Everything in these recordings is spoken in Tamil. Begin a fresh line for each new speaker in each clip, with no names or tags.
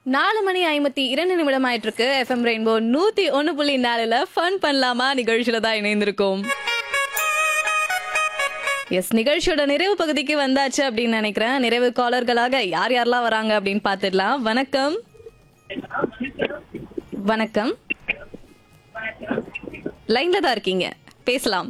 நாலு மணி ஐம்பத்தி இரண்டு நிமிடம் ஆயிட்டு இருக்கு எஃப்எம் ரெயின்போ நூத்தி ஒன்னு புள்ளி நாலுல ஃபன் பண்ணலாமா நிகழ்ச்சியில தான் இணைந்திருக்கோம் எஸ் நிகழ்ச்சியோட நிறைவு பகுதிக்கு வந்தாச்சு அப்படின்னு நினைக்கிறேன் நிறைவு காலர்களாக யார் யாரெல்லாம் வராங்க அப்படின்னு பார்த்துடலாம் வணக்கம் வணக்கம் லைன்ல தான் இருக்கீங்க பேசலாம்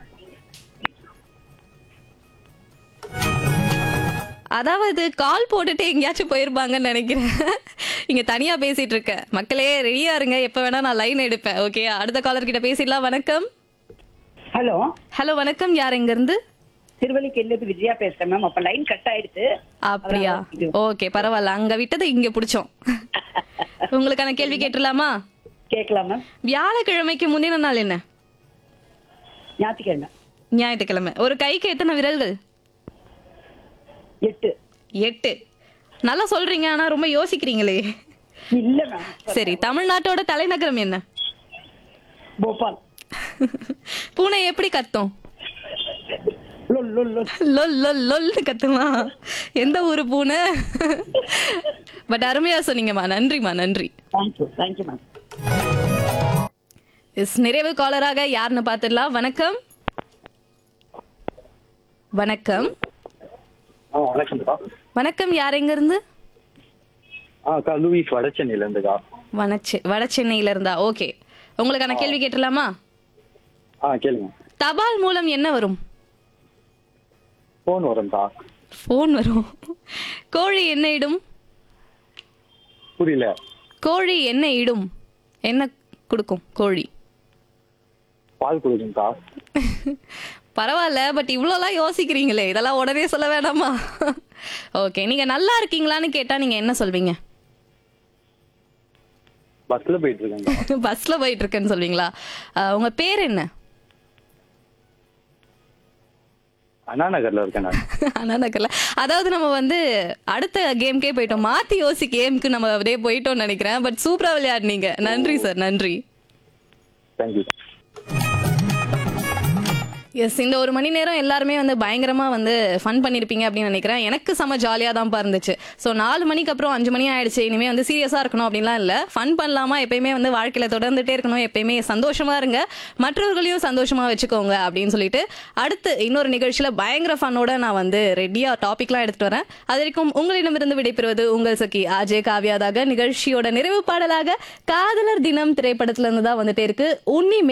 அதாவது கால் போட்டுட்டு எங்கேயாச்சும் போயிருப்பாங்கன்னு நினைக்கிறேன் இங்க தனியா பேசிட்டு இருக்கேன் மக்களே ரெடியா இருங்க எப்ப வேணா நான் லைன் எடுப்பேன் ஓகே அடுத்த காலர் கிட்ட பேசிடலாம் வணக்கம்
ஹலோ
ஹலோ வணக்கம் யார் எங்க இருந்து
திருவள்ளிக்கேள்வி விஜயா பேசுறேன் மேம் அப்ப லைன் கட் ஆயிடுச்சு
அப்படியா ஓகே பரவாயில்ல அங்க விட்டதை இங்க பிடிச்சோம் உங்களுக்கான கேள்வி கேட்டுடலாமா
கேட்கலாம் மேம்
வியாழக்கிழமைக்கு முந்தின நாள் என்ன
ஞாயிற்றுக்கிழமை
ஞாயிற்றுக்கிழமை ஒரு கைக்கு எத்தனை விரல்கள்
எட்டு
எட்டு நல்லா சொல்றீங்க ஆனா ரொம்ப யோசிக்கிறீங்களே
இல்ல மேம்
சரி தமிழ்நாட்டோட தலைநகரம் என்ன
போபால்
பூனை எப்படி கத்தும்
லொல் லொல் லொல்
லொல் லொல் லொல்னு கத்துமா எந்த ஊரு பூனை பட் அருமையா சொன்னீங்கம்மா நன்றிம்மா நன்றி
தேங்க்யூ தேங்க்யூ மேம்
இஸ் நிறைவு காலராக யாருன்னு பார்த்துடலாம் வணக்கம் வணக்கம்
ஆ வணக்கம்க்கா
வணக்கம் யார் எங்க இருந்து
ஆ அக்கா லூயிஸ் வடச்சென்னையில இருந்துக்கா
வடச்செ வட சென்னையில இருந்தா ஓகே உங்களுக்கான கேள்வி கேட்டுடலாமா
ஆ கேளுங்க
தபால் மூலம் என்ன வரும்
ஃபோன் வரும்க்கா
ஃபோன் வரும் கோழி என்ன இடும்
புரியல
கோழி என்ன இடும் என்ன கொடுக்கும் கோழி
பால் கொடுக்குங்கக்கா
பரவாயில்ல பட் இவ்வளோலாம் யோசிக்கிறீங்களே இதெல்லாம் உடனே சொல்ல வேணாமா ஓகே நீங்க நல்லா இருக்கீங்களான்னு கேட்டா நீங்க என்ன சொல்வீங்க
பஸ்ல போயிட்டு இருக்கேங்க
பஸ்ல போயிட்டு இருக்கேன்னு சொல்வீங்களா அஹ், உங்க பேர் என்ன
அண்ணா நகர்ல இருக்கேன் நான்
அண்ணா நகர்ல அதாவது நம்ம வந்து அடுத்த கேம்க்கே போயிட்டோம் மாத்தி யோசி கேம்க்கு நம்ம அப்படியே போயிட்டோம்னு நினைக்கிறேன் பட் சூப்பரா விளையாடுனீங்க நன்றி சார் நன்றி
தேங்க்யூ
எஸ் இந்த ஒரு மணி நேரம் எல்லாருமே வந்து பயங்கரமா வந்து ஃபன் பண்ணிருப்பீங்க அப்படின்னு நினைக்கிறேன் எனக்கு செம ஜாலியாக தான் இருந்துச்சு ஸோ நாலு மணிக்கு அப்புறம் அஞ்சு மணி ஆயிடுச்சு இனிமே வந்து சீரியஸா இருக்கணும் அப்படின்லாம் இல்லை ஃபன் பண்ணலாமா எப்பயுமே வந்து வாழ்க்கையில தொடர்ந்துட்டே இருக்கணும் எப்பயுமே சந்தோஷமா இருங்க மற்றவர்களையும் சந்தோஷமா வச்சுக்கோங்க அப்படின்னு சொல்லிட்டு அடுத்து இன்னொரு நிகழ்ச்சியில பயங்கர ஃபன்னோட நான் வந்து ரெடியா டாபிக்லாம் எடுத்துட்டு வரேன் அது வரைக்கும் உங்களிடமிருந்து விடைபெறுவது உங்கள் சகி ஆஜே காவியாதாக நிகழ்ச்சியோட நிறைவு பாடலாக காதலர் தினம் திரைப்படத்துல இருந்து தான் வந்துட்டே இருக்கு உன்னி